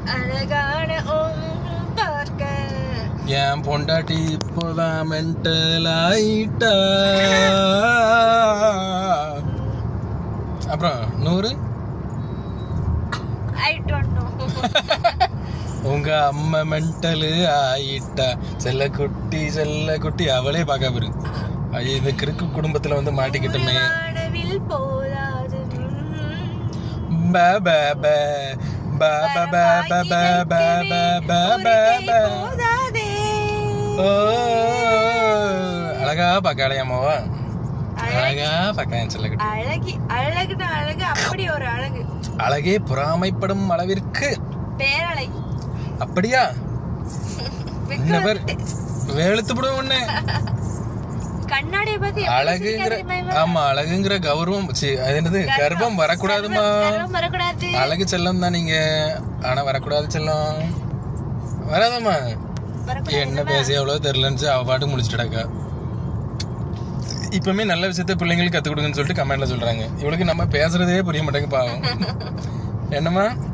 அழகான ஒன்று பார்க்க என் பொண்டாட்டி இப்போதான் மென்டல் ஆயிட்டா அப்புறம் நூறு ஐ டோன்ட் நோ உங்க அம்மா மென்டலு ஆயிட்டா செல்ல குட்டி செல்ல குட்டி அவளே பார்க்க பாரு ஐயோ இந்த கிறுக்கு குடும்பத்துல வந்து மாட்டிக்கிட்டோமே வானவில் போதாது பா பா பா பா பா பா பா பா பா பா பா பா பா. போதாதே ஓ அழகா பார்க்க அலையாமாவா அழகா பார்க்க என் செல்ல குட்டி அழகி அழகுனா அழகு அப்படி ஒரு அழகு அழகே பொறாமைப்படும் அளவிற்கு பேரழகி அப்படியா இந்த பேர் விக்ரம் வெளுத்து விடும் உன்னை கண்ணாடிய பத்தி அழகுங்கிற ஆமா அழகுங்கிற கௌரவம் சி, அது என்னது கர்ப்பம் வரக்கூடாதுமா கர்வம் வரக்கூடாது அழகு செல்லம் தான் நீங்க ஆனா வரக்கூடாது செல்லம் வராதம்மா வரக்கூடாது என்ன பேசி எவ்வளவு தெரியலன்னு அவ பாட்டு முடிச்சுட்டாக்கா இப்பவுமே நல்ல விஷயத்த பிள்ளைங்களுக்கு கத்து கொடுங்கன்னு சொல்லிட்டு கமெண்ட்ல சொல்றாங்க இவளுக்கு நம்ம பேசுறதே புரிய மாட்டேங்க பாவம் என்னம்மா